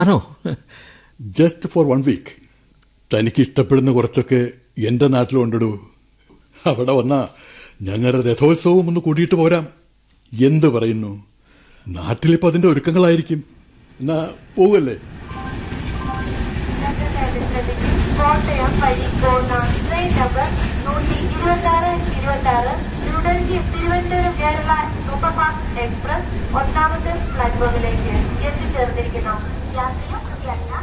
ആണോ just for one week തനിക്ക് ഇഷ്ടപ്പെടുന്ന കുറച്ചൊക്കെ എന്റെ നാട്ടിലുണ്ടിടൂ അവിടെ വന്ന ഞങ്ങളുടെ രഥോത്സവം ഒന്ന് കൂട്ടിയിട്ട് പോരാം എന്ത് പറയുന്നു നാട്ടിലിപ്പോ അതിന്റെ ഒരുക്കങ്ങളായിരിക്കും എന്നാ പോവല്ലേ കോട്ടയം വഴി പോകുന്ന ട്രെയിൻ നമ്പർ നൂറ്റി ഇരുപത്തി ആറ് ഇരുപത്തി ആറ് ന്യൂഡൽഹി തിരുവനന്തപുരം കേരള സൂപ്പർഫാസ്റ്റ് എക്സ്പ്രസ് ഒന്നാമത്തെ പ്ലാറ്റ്ഫോമിലേക്ക് എത്തിച്ചേർന്നിരിക്കുന്നു യാത്രിക കൃപയല്ല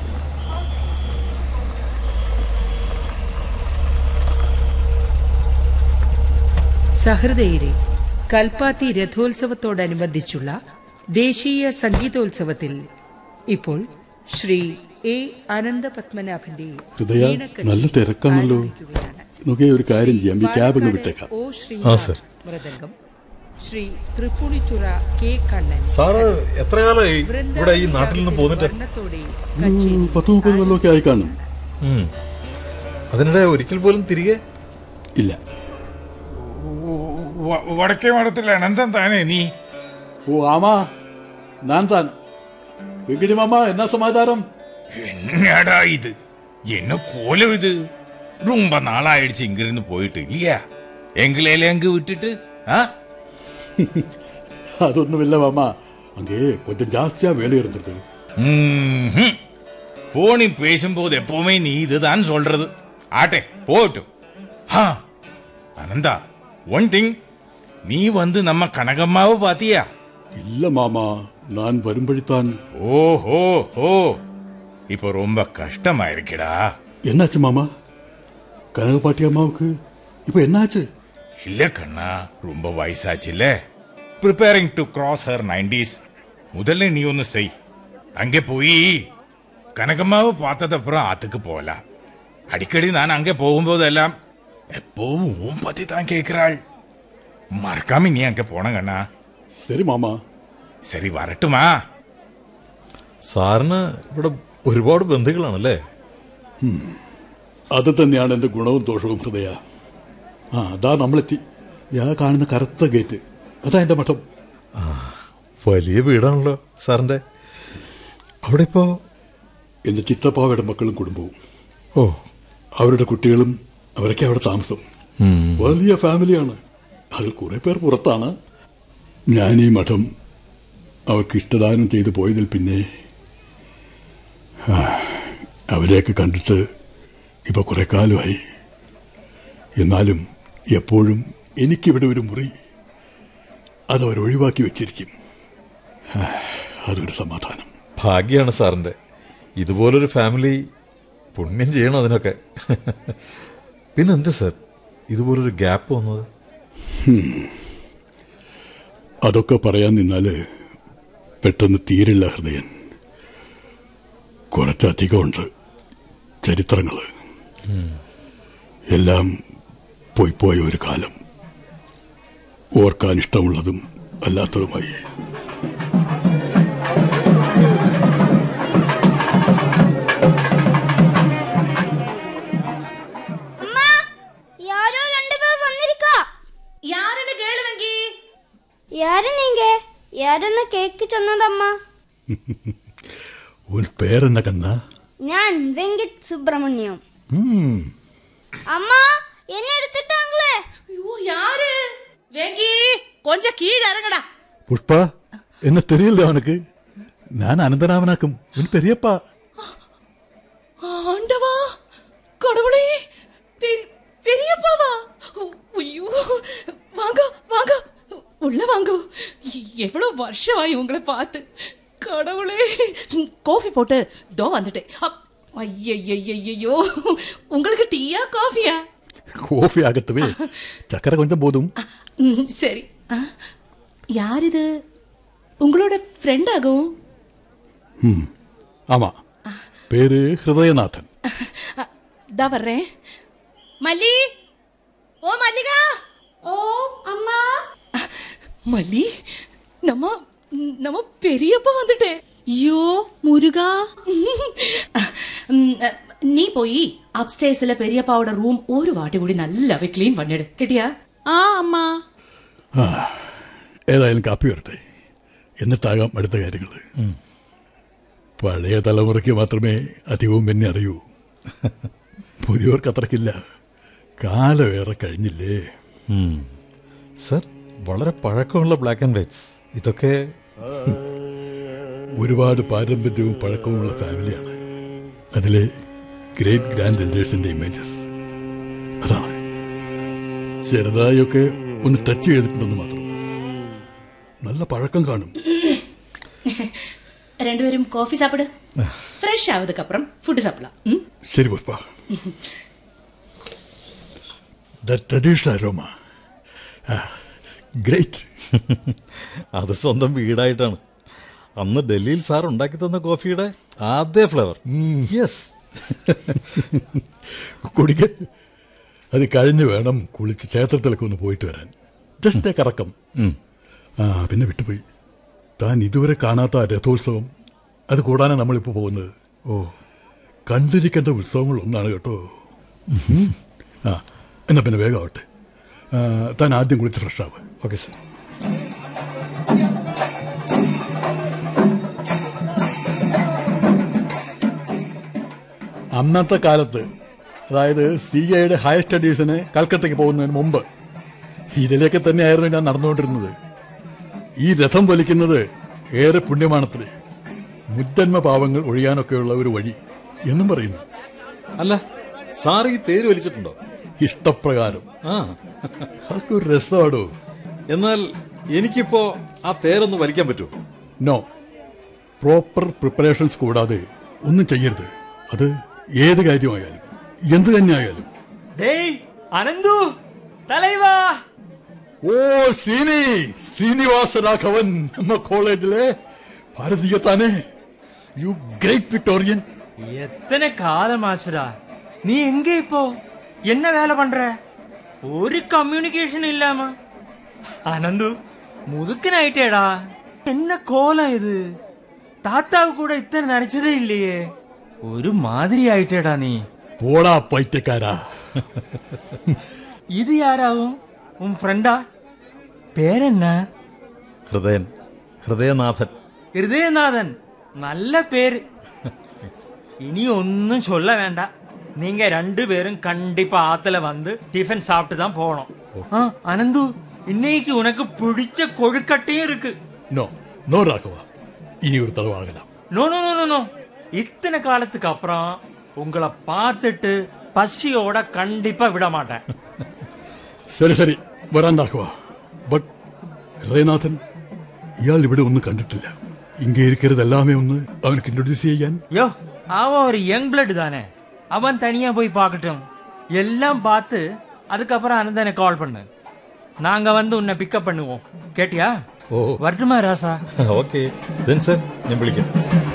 സഹൃദയരെ കൽപ്പാത്തി രഥോത്സവത്തോടനുബന്ധിച്ചുള്ള ദേശീയ സംഗീതോത്സവത്തിൽ ഇപ്പോൾ ശ്രീ എ അനന്തപത്മനാഭന്റെ ഹൃദയ വീണക്കച്ചേരി നല്ല തിരക്കാണല്ലോ ആരംഭിക്കുകയാണ്. നോക്കിയേ ഒരു കാര്യം ചെയ്യാം ഈ ക്യാബ് അങ്ങ് പാലക്കാട് വിട്ടേക്കാം ഒ ശ്രീ ആ, sir. Mridangam Sree Thrippunithura K Kannan sir എത്ര കാലമായി ഇവിടെ ഈ നാട്ടിൽ നിന്ന് പോന്നിട്ട് വർണ്ണത്തോടെ ഒരു പത്ത് മുപ്പത് കൊല്ലമൊക്കെ ആയി കാണും ഉം. അതിനിടെ ഒരിക്കൽ പോലും തിരികെ ഇല്ല വ- വടക്കേ മഠത്തിൽ അനന്തം താനേ നീ ഓ ആമാ ഞാൻ താൻ വെങ്കിടി മാമ എന്നാ സമാചാരം என்னடா இது என்ன கோலம் இது ரொம்ப நாளாயிடுச்சு இங்க இருந்து போயிட்டு இல்லையா எங்களையில அங்க விட்டுட்டு ஆ അതൊന്നുമില്ല മാമ அங்கே கொஞ்சம் ஜாஸ்தியா வேலை இருந்தது ம்ஹும். போனில் பேசும்போது எப்பவுமே நீ இதுதான் சொல்றது ஆட்டே போட்டும் ஆ அனந்தா ஒன் திங் நீ வந்து நம்ம கனகம்மாவை பாத்தியா இல்ல மாமா நான் வரும்படித்தான் ஓஹோ ஹோ இப்போ ரொம்ப கஷ்டமா இருக்குடா என்னாச்சு மாமா கனகப்பாட்டி அம்மாவுக்கு இப்ப என்னாச்சு இல்ல கண்ணா ரொம்ப வயசாச்சுல்ல preparing to cross her nineties முதல்ல நீ ஒன்று செய் அங்கே போய் கனகம்மாவை பார்த்ததப்புறம் ஆத்துக்கு போகலாம் அடிக்கடி நான் அங்கே போகும்போதெல்லாம் எப்பவும் உன் பத்தி தான் கேட்கிறாள் மறக்காம நீ அங்கே போன கண்ணா சரி மாமா சரி வரட்டுமா സാറിന് ഇവിടെ ഒരുപാട് ബന്ധുക്കളാണല്ലേ അത് തന്നെയാണ് എന്റെ ഗുണവും ദോഷവും ഹൃദയ ആ അതാ നമ്മളെത്തി ഞാൻ കാണുന്ന കറുത്ത ഗേറ്റ് അതാ എന്റെ മഠം വലിയ വീടാണല്ലോ സാറിന്റെ അവിടെ ഇപ്പോ എന്റെ ചിത്തപ്പാവയുടെ മക്കളും കുടുംബവും ഓ അവരുടെ കുട്ടികളും അവരൊക്കെ അവിടെ താമസം വലിയ ഫാമിലിയാണ് അതിൽ കുറെ പേർ പുറത്താണ് ഞാൻ ഈ മഠം അവർക്ക് ഇഷ്ടദാനം ചെയ്തു പോയതിൽ പിന്നെ ആ, അവരെയൊക്കെ കണ്ടിട്ട് ഇപ്പൊ കുറെ കാലമായി എന്നാലും എപ്പോഴും എനിക്കിവിടെ ഒരു മുറി അതവർ ഒഴിവാക്കി വെച്ചിരിക്കും ആ, അതൊരു സമാധാനം ഭാഗ്യാണ് സാറിന്റെ ഇതുപോലൊരു ഫാമിലി പുണ്യം ചെയ്യണം അതിനൊക്കെ പിന്നെന്താ സാർ ഇതുപോലൊരു ഗ്യാപ്പ് വന്നത് അതൊക്കെ പറയാൻ നിന്നാല് പെട്ടെന്ന് തീരില്ല ഹൃദയൻ കുറച്ചധികമുണ്ട് ചരിത്രങ്ങള് എല്ലാം പോയി പോയ ഒരു കാലം ഓർക്കാൻ ഇഷ്ടമുള്ളതും അല്ലാത്തതുമായി அம்மா யாரோ ரெண்டு பேர் வந்திருக்கா யாருன்னு கேளுவங்கி யாரு நீங்க யாருன்னு கேக்கு சொன்னதம்மா ഒരു പേരെന്ന കണ്ണ ഞാൻ വെങ്കിட் சுப்பிரமணியம் ഉം. அம்மா என்ன எடுத்துட்டாங்களே ஐயோ யாரு வெங்கி கொஞ்சம் கீழே இறங்கடா പുഷ്പ എന്നെ തെരിയില്ല അവനക്ക് ഞാൻ അനന്തരാമനാക്കും ഉൻ പെരിയപ്പ ஆண்டவா கடவுளே பெரி- பெரியப்பாவா ஐயோ வாங்க வாங்க உள்ள வாங்க எவ்வளவு வருஷமாயி உங்களை பார்த்து கடவுளே காஃபி போட்டு தோ வந்துட்டேன் ஐயோ உங்களுக்கு டீயா காஃபியா കോഫി ആകത്തവേ ചക്കര കൊഞ്ചം പോതും ம், சரி ஆ, யார் இது உங்களோட ஃப்ரெண்ட் ஆகும் ആമാ പേര് ഹൃദയനാഥൻ இதா வர்றேன் மல்லி ஓ மல்லிகா ஓ அம்மா மல்லி நம்ம நம்ம பெரியப்பா வந்துட்டேன் ஐயோ முருகா நீ போய் அப்டேஸ்ல பெரியப்பாவோட ரூம் ஒரு வாட்டி കൂടി നല്ലവേ ക്ലീൻ பண்ணிடு കേട്ടിയാ ആ അമ്മ ആ ഏതായാലും കാപ്പി വരട്ടെ എന്നിട്ടാകാം അടുത്ത കാര്യങ്ങൾ പഴയ തലമുറയ്ക്ക് മാത്രമേ അധികവും എന്നെ അറിയൂ പുതിയവർക്ക് അത്രക്കില്ല കാലമേറെ കഴിഞ്ഞില്ലേ സർ വളരെ പഴക്കമുള്ള ബ്ലാക്ക് ആൻഡ് വൈറ്റ്സ് ഇതൊക്കെ ഒരുപാട് പാരമ്പര്യവും പഴക്കവുമുള്ള ഫാമിലിയാണ് അതിലെ ഗ്രേറ്റ് ഗ്രാൻഡ് എൽഡേഴ്സിന്റെ ഇമേജസ് അതാണ് ചെറുതായൊക്കെ ഒന്ന് ടച്ച് ചെയ്തിട്ടുണ്ടെന്ന് മാത്രം നല്ല പഴക്കം കാണും രണ്ടുപേരും കോഫി സാപ്പിട് ഫ്രഷ് ആവതുக்கு அப்புறம் ஃபுட் சாப்பிடலாம் ம்? ശരി Pushpa the traditional aroma great അത് സ്വന്തം വീടായിട്ടാണ് അന്ന് ഡൽഹിയിൽ സാർ ഉണ്ടാക്കി തന്ന കോഫിയുടെ ആദ്യ ഫ്ലേവർ യെസ് കുടിക്ക അത് കഴിഞ്ഞ് വേണം കുളിച്ച് ക്ഷേത്രത്തിലൊക്കെ ഒന്ന് പോയിട്ട് വരാൻ ജസ്റ്റ് കറക്കം ആ പിന്നെ വിട്ടുപോയി താൻ ഇതുവരെ കാണാത്ത ആ രഥോത്സവം അത് കൂടാനാണ് നമ്മളിപ്പോൾ പോകുന്നത് ഓ കണ്ടിരിക്കേണ്ട ഉത്സവങ്ങൾ ഒന്നാണ് കേട്ടോ ഉം. ആ എന്നാ പിന്നെ വേഗം ആവട്ടെ ആ, താൻ ആദ്യം കുളിച്ച് ഫ്രഷ് ആവുക ഓക്കെ സർ അന്നത്തെ കാലത്ത് അതായത് സി ഐയുടെ ഹയർ സ്റ്റഡീസിന് കൽക്കട്ടയ്ക്ക് പോകുന്നതിന് മുമ്പ് ഇതിലേക്ക് തന്നെയായിരുന്നു ഞാൻ നടന്നുകൊണ്ടിരുന്നത് ഈ രഥം വലിക്കുന്നത് ഏറെ പുണ്യമാണത്രേ മുജ്ജന്മ പാവങ്ങൾ ഒഴിയാനൊക്കെയുള്ള ഒരു വഴി എന്നും പറയുന്നു അല്ല സാർ ഈ തേര് വലിച്ചിട്ടുണ്ടോ ഇഷ്ടപ്രകാരം ആ അതൊക്കെ ഒരു രസമാടോ എന്നാൽ എനിക്കിപ്പോ ആ തേരൊന്ന് വലിക്കാൻ പറ്റുമോ നോ പ്രോപ്പർ പ്രിപ്പറേഷൻസ് കൂടാതെ ഒന്നും ചെയ്യരുത് അത് ഏത് കാര്യമായാലും എന്ത് തന്നെയായാലും டேய் அனந்து தலைவா ഓ ശ്രീനി ശ്രീനിവാസ രാഘവൻ നമ്മ കോളേജിലെ ഭാരതീയ താനെ യു ഗ്രേറ്റ് വിക്ടോറിയൻ எத்தனை காலம் ஆச்சுடா நீ எங்க இப்போ என்ன வேலை பண்ற ஒரு கம்யூனிகேஷன் இல்லாம அனந்து முதுக்குன்னு ஆயிட்டேடா என்ன கோலம் இது தாத்தாவு கூட இத்தனை நினைச்சதே இல்லையே ஒரு மாதிரி ஆயிட்டேடா நீ പോടാ പൈറ്റക്കാരാ இது யாராவும் உன் ஃப்ரெண்டா பேர் என்ன ഹൃദയൻ ഹൃദയനാഥൻ ஹிருதயநாதன் நல்ல பேரு இனி ஒன்னும் சொல்ல வேண்டாம் நீங்க ரெண்டு பேரும் கண்டிப்பா ஆத்துல வந்து டிஃபன் சாப்பிட்டு தான் போகணும் ஆ, அனந்து இன்னைக்கு உனக்கு பிடிச்ச கொழுக்கட்டையும் இருக்கு നോ നോ രാഘവ ഇനി ഒരു തടവാകലാം no no no no no இத்தனை காலத்துக்கு அப்புறம் உங்களை பார்த்துட்டு பசியோட கண்டிப்பா விட மாட்டேன் ശരി ശരി വരാൻ രാഘവ ബട്ട് ഹൃദയനാഥൻ ഇയാൾ ഇവിടെ ഒന്നും കണ്ടിട്ടില്ല ഇங்கே இருக்கிறது எல்லாமே ഒന്ന് അവനക്ക് ഇൻട്രൊഡ്യൂസ് ചെയ്യാൻ யோ அவன் ஒரு யங் பிளட் தானே அவன் தனியா போய் பார்க்கட்டும் எல்லாம் பார்த்து அதுக்கப்புறம் அனந்தனை கால் பண்ணு நாங்க வந்து உன்னை பிக்கப் பண்ணுவோம் கேட்டியா ഓ வரட்டுமா ராசா ഓക്കെ ദെൻ സർ ഞാൻ വിളിക്കാം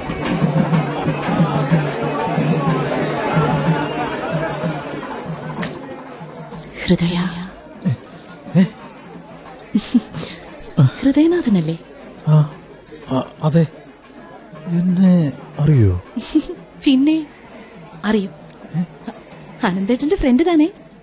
ഹൃദയ ഹൃദയനാഥനല്ലേ അതെ എന്നെ അറിയോ പിന്നെ അറിയും അനന്തേട്ടന്റെ ഫ്രണ്ട് താനേ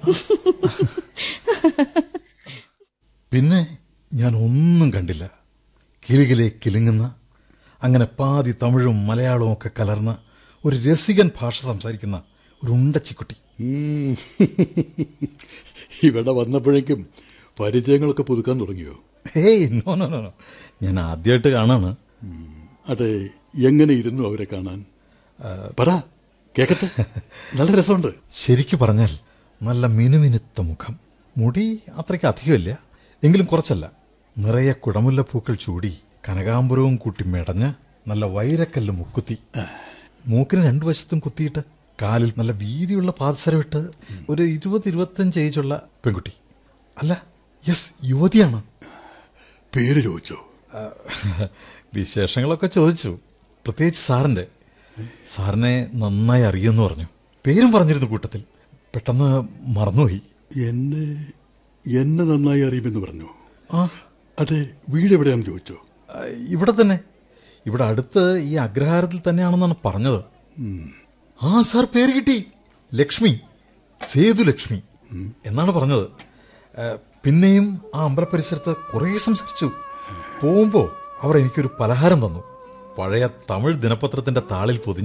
പിന്നെ ഞാൻ ഒന്നും കണ്ടില്ല കിലുകിലെ കിലുങ്ങുന്ന അങ്ങനെ പാതി തമിഴും മലയാളവും ഒക്കെ കലർന്ന ഒരു രസികൻ ഭാഷ സംസാരിക്കുന്ന ഒരു ഉണ്ടച്ചിക്കുട്ടി ഉം. ഇവിടെ വന്നപ്പോഴേക്കും പരിചയങ്ങളൊക്കെ പുതുക്കാൻ തുടങ്ങിയോ hey no no no no ഞാൻ ആദ്യമായിട്ട് കാണാണ് അതെ എങ്ങനെ ഇരുന്നു അവരെ കാണാൻ പറ കേക്കട്ടെ നല്ല രസമുണ്ട് ശരിക്കു പറഞ്ഞാൽ നല്ല മിനുമിനുത്ത മുഖം മുടി അത്രയ്ക്ക് അധികമില്ല എങ്കിലും കുറച്ചല്ല നിറയെ കുടമുല്ലപ്പൂക്കൾ ചൂടി കനകാമ്പരവും കൂട്ടി മെടഞ്ഞ് നല്ല വൈരക്കല്ല് മുക്കുത്തി മൂക്കിന് രണ്ടു വശത്തും കുത്തിയിട്ട് കാലിൽ നല്ല വീതിയുള്ള പാദസരമിട്ട് ഒരു ഇരുപത് ഇരുപത്തഞ്ച് ഏജുള്ള പെൺകുട്ടി അല്ല യെസ് യുവതിയാണ് പേര് ചോദിച്ചോ ആ, വിശേഷങ്ങളൊക്കെ ചോദിച്ചു പ്രത്യേകിച്ച് സാറിന്റെ സാറിനെ നന്നായി അറിയുമെന്ന് പറഞ്ഞു പേരും പറഞ്ഞിരുന്നു കൂട്ടത്തിൽ പെട്ടെന്ന് മറന്നുപോയി എന്നെ എന്നെ നന്നായി അറിയുമെന്ന് പറഞ്ഞു ആ അതെ വീട് എവിടെയാണെന്ന് ചോദിച്ചോ ആ, ഇവിടെ തന്നെ ഇവിടെ അടുത്ത് ഈ അഗ്രഹാരത്തിൽ തന്നെയാണെന്നാണ് പറഞ്ഞത് ആ സാർ പേര് കിട്ടി ലക്ഷ്മി സേതു ലക്ഷ്മി എന്നാണ് പറഞ്ഞത് ആ, പിന്നെയും ആ അമ്പലപരിസരത്ത് കുറേ സംസാരിച്ചു പോകുമ്പോ അവർ എനിക്കൊരു പലഹാരം തന്നു പഴയ തമിഴ് ദിനപത്രത്തിന്റെ താളിൽ പൊതിഞ്ഞ